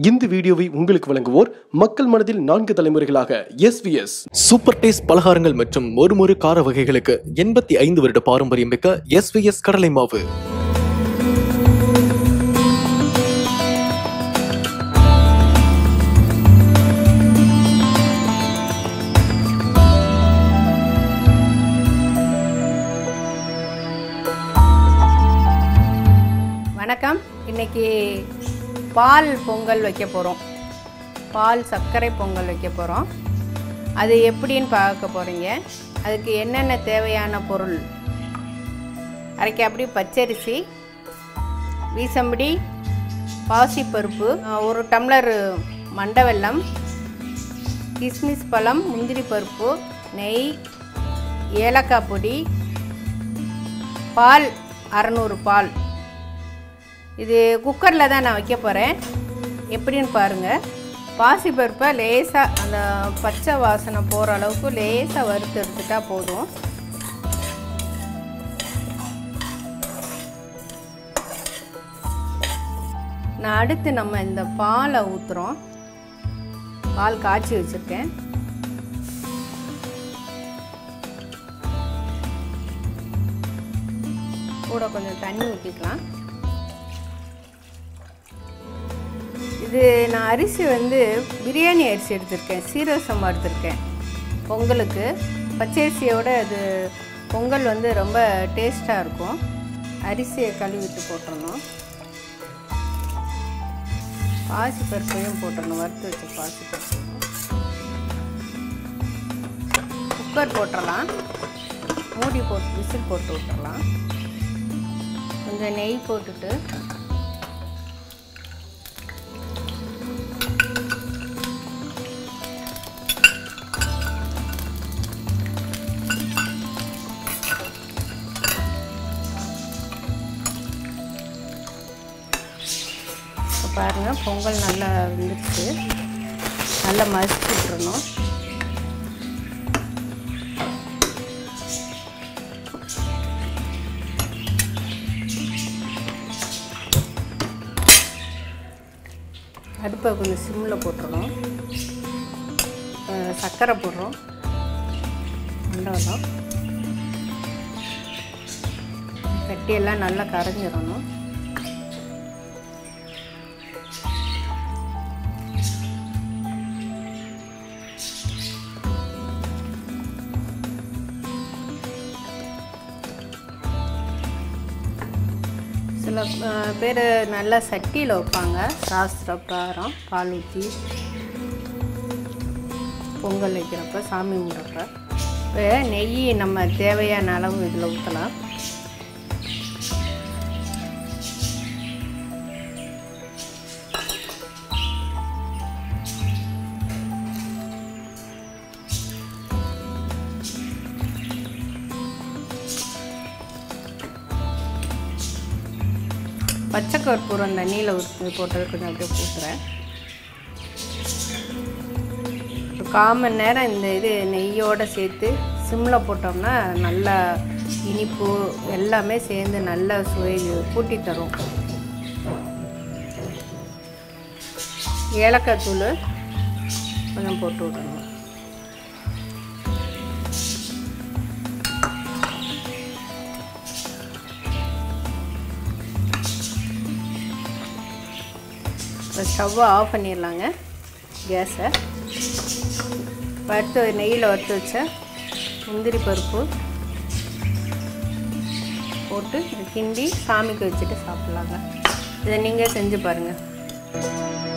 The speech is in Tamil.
இந்த வீடியோவை உங்களுக்கு வழங்குவோர் மக்கள் மனதில் நான்கு தலைமுறைகளாக எஸ்விஎஸ் சூப்பர் டேஸ்ட் பலகாரங்கள் மற்றும் மொறுமொறு கார வகைகளுக்கு எண்பத்தி ஐந்து வருட பாரம்பரியம் மிக்க எஸ்விஎஸ் கடலை மாவு வணக்கம் இன்னைக்கு பால் பொங்கல் வைக்க போகிறோம் பால் சர்க்கரை பொங்கல் வைக்க போகிறோம் அது எப்படின்னு பார்க்க போகிறீங்க அதுக்கு என்னென்ன தேவையான பொருள் அரைக்க அப்படி பச்சரிசி வீசம்படி பாசிப்பருப்பு அஹ், ஒரு டம்ளர் மண்டை வெல்லம் கிஸ்மிஸ் பழம் முந்திரி பருப்பு நெய் ஏலக்காய் பொடி பால் அறநூறு பால் இது குக்கரில் தான் நான் வைக்க போகிறேன் எப்படின்னு பாருங்கள் பாசிப்பருப்பை லேசாக அந்த பச்சை வாசனை போகிற அளவுக்கு லேசாக வறுத்து எடுத்துட்டா போதும் நான் அடுத்து நம்ம இந்த பாலை ஊற்றுறோம் பால் காய்ச்சி வச்சுருக்கேன் கூட கொஞ்சம் தண்ணி ஊற்றிக்கலாம் இது நான் அரிசி வந்து பிரியாணி அரிசி எடுத்திருக்கேன் சீரக சம்பா எடுத்திருக்கேன் பொங்கலுக்கு பச்சரிசியோட அது பொங்கல் வந்து ரொம்ப டேஸ்ட்டாக இருக்கும் அரிசியை கழுவிட்டு போட்டுறணும் பாசி பருப்பையும் போட்டுறணும் வறுத்து வச்ச பாசி பருப்பையும் குக்கர் போட்டுடலாம் மூடி போட்டு விசில் போட்டு விட்டுறலாம் கொஞ்சம் நெய் போட்டுட்டு இப்போ பாருங்கள் பொங்கல் நல்லா வெந்துருச்சு நல்லா மசிச்சு விட்டுறணும் அடுப்பை கொஞ்சம் சிம்மில் போட்டுறணும் அஹ் சர்க்கரை போடுறோம் மண்டபம் கட்டியெல்லாம் நல்லா கரைஞ்சிடணும் சில பேர் நல்லா சட்டியில் வைப்பாங்க சாஸ்திர பிரகாரம் பால் ஊற்றி பொங்கல் வைக்கிறப்ப சாமி கும்பிட்றப்ப இப்போ நெய் நம்ம தேவையான அளவு இதில் ஊற்றலாம் பச்சை கற்பூரம் தண்ணியில் ஊற்றி போட்டது கொஞ்சம் அப்படியே ஊற்றுறேன் ஒரு கால் மணி நேரம் இந்த இது நெய்யோடு சேர்த்து சிம்மில் போட்டோம்னா நல்லா இனிப்பு எல்லாமே சேர்ந்து நல்ல சுவை கூட்டி தரும் ஏலக்காய் தூள் கொஞ்சம் போட்டு விடணும் இப்போ ஸ்டவ்வை ஆஃப் பண்ணிடலாங்க கேஸை வறுத்து நெய்யில் வறுத்து வச்ச முந்திரி பருப்பு போட்டு இது கிண்டி சாமிக்கு வச்சுட்டு சாப்பிட்லாங்க இதை நீங்கள் செஞ்சு பாருங்கள்